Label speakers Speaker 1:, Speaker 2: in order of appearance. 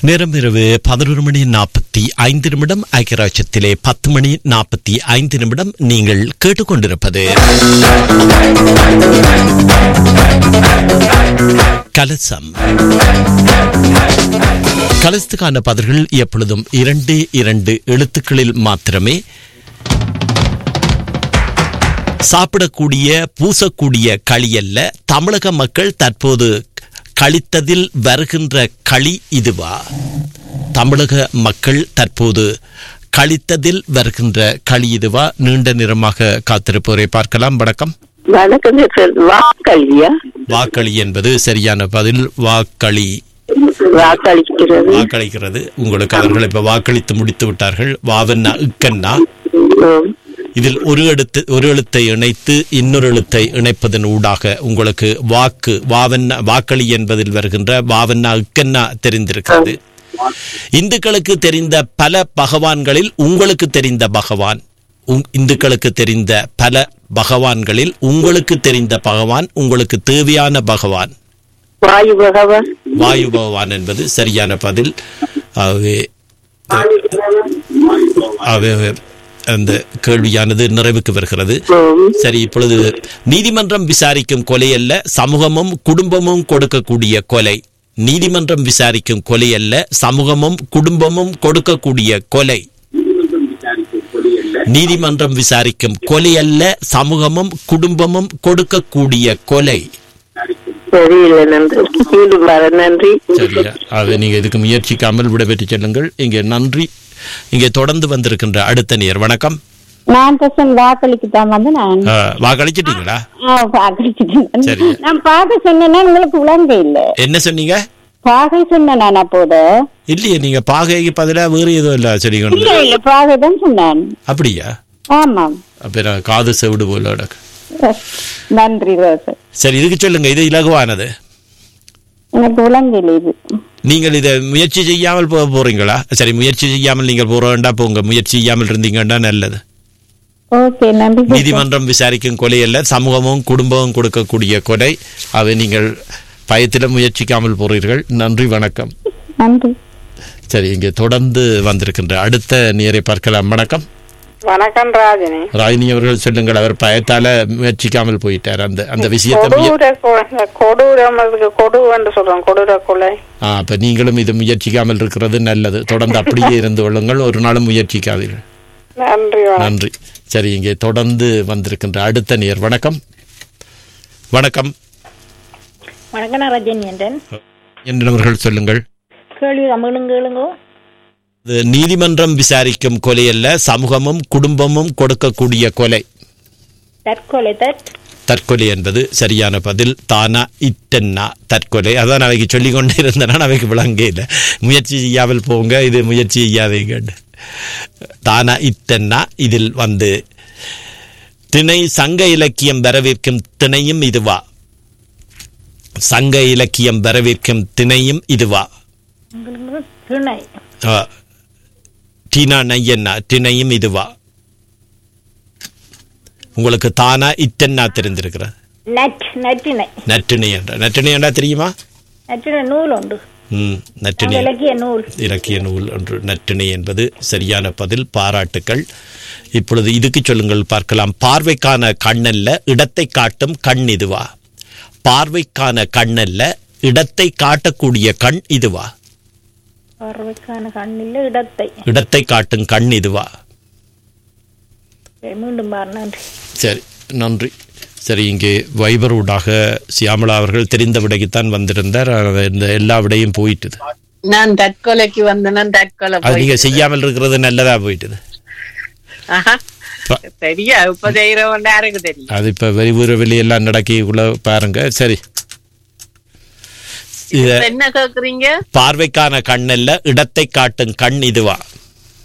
Speaker 1: நேரம் இரவு பதினொரு மணி நாற்பத்தி ஐந்து நிமிடம் ஐக்கியராட்சத்திலே பத்து மணி நாற்பத்தி ஐந்து நிமிடம் நீங்கள் கேட்டுக்கொண்டிருப்பது கலசம் கலசத்துக்கான பதில்கள் எப்பொழுதும் இரண்டு இரண்டு எழுத்துக்களில் மாத்திரமே சாப்பிடக்கூடிய பூசக்கூடிய களி அல்ல தமிழக மக்கள் தற்போது கழித்ததில் வருகின்ற களி இதுவா தமிழக மக்கள் தற்போது கழித்ததில் வருகின்ற களி இதுவா நீண்ட நிறமாக காத்திருப்பவரை பார்க்கலாம் வணக்கம்
Speaker 2: வணக்கம் சார் வாக்களியா
Speaker 1: வாக்களி என்பது சரியான பதில் வாக்களி
Speaker 2: வாக்களிக்கிறது
Speaker 1: வாக்களிக்கிறது உங்களுக்கு அவர்கள் இப்ப வாக்களித்து முடித்து விட்டார்கள் வாவன்னா இக்கன்னா
Speaker 2: ம்.
Speaker 1: இதில் ஒரு எழுத்து ஒரு எழுத்தை இணைத்து இன்னொரு எழுத்தை இணைப்பதன் ஊடாக உங்களுக்கு வாக்கு வாவன்னா வாக்களி என்பதில் வருகின்ற வாவன்னா இக்கன்னா தெரிந்திருக்கிறது இந்துக்களுக்கு தெரிந்த பல பகவான்களில் உங்களுக்கு தெரிந்த பகவான் உங்- இந்துக்களுக்கு தெரிந்த பல பகவான்களில் உங்களுக்கு தெரிந்த பகவான் உங்களுக்கு தேவையான பகவான்
Speaker 2: வாயு பகவான்
Speaker 1: வாயு பகவான் என்பது சரியான பதில் ஆகவே ஆகவே அந்த கேள்வியானது நிறைவுக்கு வருகிறது
Speaker 2: ம்.
Speaker 1: சரி இப்பொழுது நீதிமன்றம் விசாரிக்கும் கொலை அல்ல சமூகமும் குடும்பமும் கொடுக்கக்கூடிய கொலை நீதிமன்றம் விசாரிக்கும் கொலை அல்ல சமூகமும் குடும்பமும் கொடுக்கக்கூடிய கொலை நீதிமன்றம் விசாரிக்கும் கொலை அல்ல சமூகமும் குடும்பமும் கொடுக்கக்கூடிய கொலை
Speaker 2: தெரியல நன்றி மீண்டும் வர நன்றி
Speaker 1: சரியா அது நீங்க இதுக்கு முயற்சிக்காமல் விடைபெற்று செல்லுங்கள் இங்கே நன்றி இங்கே தொடர்ந்து வந்திருக்கின்ற அடுத்த நேர் வணக்கம்
Speaker 3: நான் பசங்க வாக்களிக்கு தான் வந்து நான்
Speaker 1: ஆ, வாக்களிச்சிட்டீங்களா
Speaker 3: ஆ, வாக்களிச்சுட்டேன்
Speaker 1: சரி.
Speaker 3: நான் பாக சொன்னேன்னா உங்களுக்கு விளங்க இல்ல
Speaker 1: என்ன சொன்னீங்க
Speaker 3: பாகை சொன்னேன் நான் அப்போது
Speaker 1: இல்லையே நீங்க பாகைக்கு பதிலா வேறு எதுவும் இல்ல சரி கொண்டு
Speaker 3: இல்ல இல்ல பாகை தான் சொன்னேன்
Speaker 1: அப்படியா
Speaker 3: ஆமாம்
Speaker 1: அப்ப நான் காது செவிடு போல கிடக்கு.
Speaker 3: நன்றி ரோசு
Speaker 1: சரி இதுக்கு சொல்லுங்க இது இலகுவானது
Speaker 3: எனக்கு விளங்கல இது
Speaker 1: நீங்கள் இதை முயற்சி செய்யாமல் போக போறீங்களா சரி முயற்சி செய்யாமல் நீங்கள் போற வேண்டாம் போங்க முயற்சி செய்யாமல் இருந்தீங்கன்னா நல்லது
Speaker 3: ஓகே நன்றி ரோசு.
Speaker 1: நீதிமன்றம் விசாரிக்கும் கொலை அல்ல சமூகமும் குடும்பமும் கொடுக்கக்கூடிய கொலை அதை நீங்கள் பயத்தில முயற்சிக்காமல் போறீர்கள் நன்றி வணக்கம்
Speaker 3: நன்றி
Speaker 1: சரி இங்கே தொடர்ந்து வந்திருக்கின்ற அடுத்த நேரை பார்க்கலாம் வணக்கம்
Speaker 4: வணக்கம் ராஜினி
Speaker 1: ராயினி அவர்கள் சொல்லுங்கள் அவர் பயத்தால முயற்சிக்காமல் போயிட்டார் அந்த அந்த விஷயத்தை முய-
Speaker 4: கொடூர கொ- கொடூரம் அதுக்கு கொடு என்று சொல்றோம் கொடூர கொலை
Speaker 1: ஆ, அப்ப நீங்களும் இது முயற்சிக்காமல் இருக்கிறது நல்லது தொடர்ந்து அப்படியே இருந்து கொள்ளுங்கள் ஒரு நாளும் முயற்சிக்காதீர்கள்
Speaker 4: நன்றி வணக்கம்
Speaker 1: நன்றி சரி இங்கே தொடர்ந்து வந்திருக்கின்ற அடுத்த நேர் வணக்கம் வணக்கம்
Speaker 5: வணக்கம் நான் ரஜினி என்றேன்
Speaker 1: என்றவர்கள் சொல்லுங்கள்
Speaker 5: கேள்வி தமிழும் கேளுங்கோ
Speaker 1: இது நீதிமன்றம் விசாரிக்கும் கொலை அல்ல சமூகமும் குடும்பமும் கொடுக்கக்கூடிய கொலை
Speaker 5: தற்கொலை தற்
Speaker 1: தற்கொலை என்பது சரியான பதில் தானா இட்டன்னா தற்கொலை அதான் அவைக்கு சொல்லிக் கொண்டே இருந்தனா அவைக்கு விளங்கே இல்லை முயற்சி செய்யாமல் போங்க இது முயற்சி செய்யாதீங்க தானா இட்டன்னா இதில் வந்து திணை சங்க இலக்கியம் வரவேற்கும் திணையும் இதுவா சங்க இலக்கியம் வரவேற்கும் திணையும் இதுவா
Speaker 5: உங்களுக்கு திணை
Speaker 1: ஆ, டீனா நையன்னா திணையும் இதுவா உங்களுக்கு தானா இட்டன்னா தெரிந்திருக்கிறது
Speaker 5: நட் நற்றிணை
Speaker 1: நற்றிணை என்ற நற்றிணை என்றா தெரியுமா
Speaker 5: நற்றிணை நூல் உண்டு
Speaker 1: ம் நற்றிணை
Speaker 5: இலக்கிய நூல்
Speaker 1: இலக்கிய நூல் ஒன்று நற்றிணை என்பது சரியான பதில் பாராட்டுக்கள் இப்பொழுது இதுக்கு சொல்லுங்கள் பார்க்கலாம் பார்வைக்கான கண்ணல்ல இடத்தை காட்டும் கண் இதுவா பார்வைக்கான கண்ணல்ல இடத்தை காட்டக்கூடிய கண் இதுவா
Speaker 5: பார்வைக்கான கண்ணில் இடத்தை
Speaker 1: இடத்தை காட்டும் கண் இதுவா
Speaker 5: சரி, மீண்டும் பாரு நன்றி
Speaker 1: சரி நன்றி சரி இங்கே வைபர் ஊடாக சியாமளா அவர்கள் தெரிந்த விடைக்குத்தான் வந்திருந்தார் அது இந்த எல்லா விடையும் போயிட்டுது
Speaker 6: நான் தற்கொலைக்கு வந்தேன் தற்கொலை
Speaker 1: அது
Speaker 6: போய்
Speaker 1: நீங்க செய்யாமல் இருக்கிறது நல்லதா போயிட்டுது
Speaker 6: ஆஹா.
Speaker 1: ப-
Speaker 6: தெரியா இப்ப தைரியம் யாருக்கு தெரியும்
Speaker 1: அது இப்ப வெளியூர வெளியெல்லாம் நடக்கிக்குள்ள பாருங்க சரி இத
Speaker 6: இப்ப என்ன கேக்குறீங்க
Speaker 1: பார்வைக்கான கண்ணல்ல இடத்தை காட்டும் கண் இதுவா